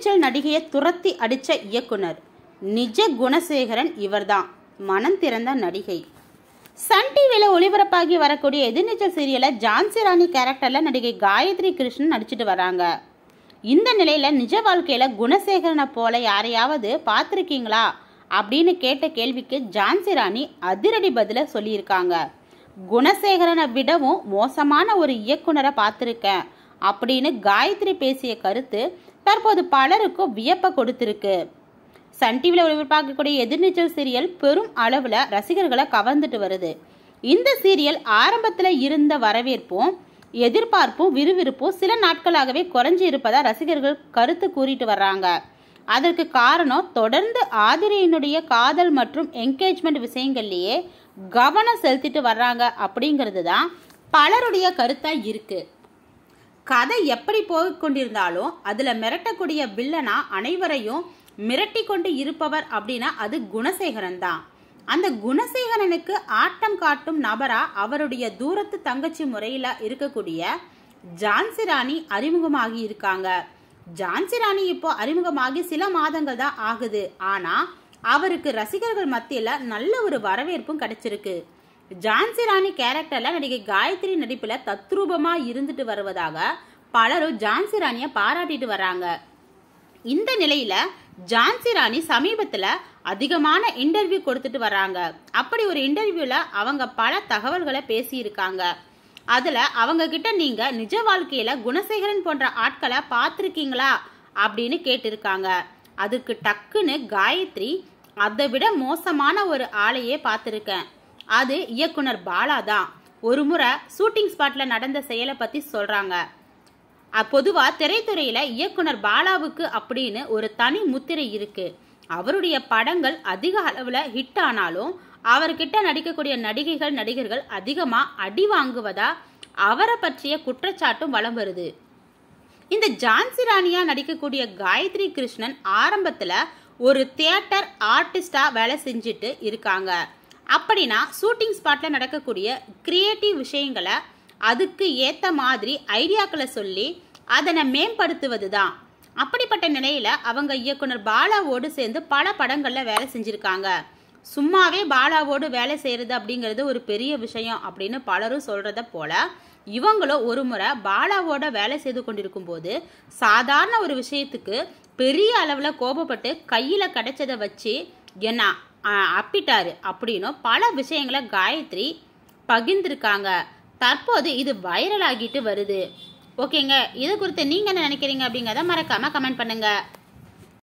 எதிர்நீச்சல் நடிகையை துரத்தி அடிச்ச இயக்குனர் நிஜ குணசேகரன் இவர்தான் மனம் திறந்த நடிகை சன் டிவியில் ஒளிபரப்பாகி வரக்கூடிய எதிர்நீச்சல் சீரியலில் ஜான்சி ராணி கேரக்டரில் நடிகை காயத்ரி கிருஷ்ணன் நடிச்சிட்டு வராங்க இந்த நிலையில் நிஜ வாழ்க்கையில் குணசேகரனை போல யாரையாவது பார்த்துருக்கீங்களா அப்படின்னு கேட்ட கேள்விக்கு ஜான்சி ராணி அதிரடி பதில சொல்லியிருக்காங்க குணசேகரனை விடவும் மோசமான ஒரு இயக்குனரை பார்த்துருக்கேன் அப்படின்னு காயத்ரி பேசிய கருத்து தற்போது பலருக்கும் வியப்பை கொடுத்திருக்கு சன் டிவியில் ஒளிபரப்பாக்கக்கூடிய எதிர்நீச்சல் சீரியல் பெரும் அளவில் ரசிகர்களை கவர்ந்துட்டு வருது இந்த சீரியல் ஆரம்பத்தில் இருந்த வரவேற்பும் எதிர்பார்ப்பும் விறுவிறுப்பும் சில நாட்களாகவே குறைஞ்சி இருப்பதா ரசிகர்கள் கருத்து கூறிட்டு வர்றாங்க அதற்கு காரணம் தொடர்ந்து ஆதிரியினுடைய காதல் மற்றும் என்கேஜ்மெண்ட் விஷயங்கள்லேயே கவனம் செலுத்திட்டு வர்றாங்க அப்படிங்கிறது தான் பலருடைய கருத்தாக இருக்குது கதை எப்படி போய் கொண்டிருந்தாலும் அதில் மிரட்டக்கூடிய வில்லனா அனைவரையும் மிரட்டி கொண்டு இருப்பவர் அப்படின்னா அது குணசேகரன் தான் அந்த குணசேகரனுக்கு ஆட்டம் காட்டும் நபரா அவருடைய தூரத்து தங்கச்சி முறையில் இருக்கக்கூடிய ஜான்சி ராணி அறிமுகமாகி இருக்காங்க ஜான்சி ராணி இப்போ அறிமுகமாகி சில மாதங்கள் தான் ஆகுது ஆனா அவருக்கு ரசிகர்கள் மத்தியில நல்ல ஒரு வரவேற்பும் கிடைச்சிருக்கு ஜான்சி ராணி கேரக்டர்ல நடிகை காயத்ரி நடிப்புல தத்ரூபமா இருந்துட்டு வருவதாக பலரும் ஜான்சி ராணிய பாராட்டிட்டு வராங்க இந்த நிலையில ஜான்சி ராணி சமீபத்துல அதிகமான இன்டர்வியூ கொடுத்துட்டு வராங்க அப்படி ஒரு இன்டர்வியூல அவங்க பல தகவல்களை பேசியிருக்காங்க அதுல அவங்க கிட்ட நீங்க நிஜ வாழ்க்கையில குணசேகரன் போன்ற ஆட்களை பார்த்துருக்கீங்களா அப்படின்னு கேட்டிருக்காங்க அதுக்கு டக்குன்னு காயத்ரி அதை விட மோசமான ஒரு ஆளையே பார்த்துருக்கேன் அது இயக்குனர் பாலா தான் ஒரு முறை ஷூட்டிங் ஸ்பாட்ல நடந்த செயலை பத்தி சொல்றாங்க பொதுவா திரைத்துறையில இயக்குனர் பாலாவுக்கு அப்படின்னு ஒரு தனி முத்திரை இருக்கு அவருடைய படங்கள் அதிக அளவுல ஹிட் ஆனாலும் அவர்கிட்ட நடிக்கக்கூடிய நடிகைகள் நடிகர்கள் அதிகமா அடி வாங்குவதா அவரை பற்றிய குற்றச்சாட்டும் வலம் வருது இந்த ஜான்சி ராணியா நடிக்கக்கூடிய காயத்ரி கிருஷ்ணன் ஆரம்பத்துல ஒரு தியேட்டர் ஆர்டிஸ்டா வேலை செஞ்சுட்டு இருக்காங்க அப்படின்னா ஷூட்டிங் ஸ்பாட்ல நடக்கக்கூடிய கிரியேட்டிவ் விஷயங்களை அதுக்கு ஏத்த மாதிரி ஐடியாக்களை சொல்லி அதனை மேம்படுத்துவது தான் அப்படிப்பட்ட நிலையில அவங்க இயக்குனர் பாலாவோடு சேர்ந்து பல படங்கள்ல வேலை செஞ்சிருக்காங்க சும்மாவே பாலாவோடு வேலை செய்யறது அப்படிங்கிறது ஒரு பெரிய விஷயம் அப்படின்னு பலரும் சொல்றத போல இவங்களும் ஒரு முறை பாலாவோட வேலை செய்து கொண்டிருக்கும் போது சாதாரண ஒரு விஷயத்துக்கு பெரிய அளவுல கோபப்பட்டு கையில கிடைச்சதை வச்சு என்ன அப்பிட்டாரு அப்படின்னும் பல விஷயங்களை காயத்ரி பகிர்ந்திருக்காங்க தற்போது இது வைரல் ஆகிட்டு வருது ஓகேங்க இது குறித்து நீங்க என்ன நினைக்கிறீங்க அப்படிங்கிறத மறக்காம கமெண்ட் பண்ணுங்க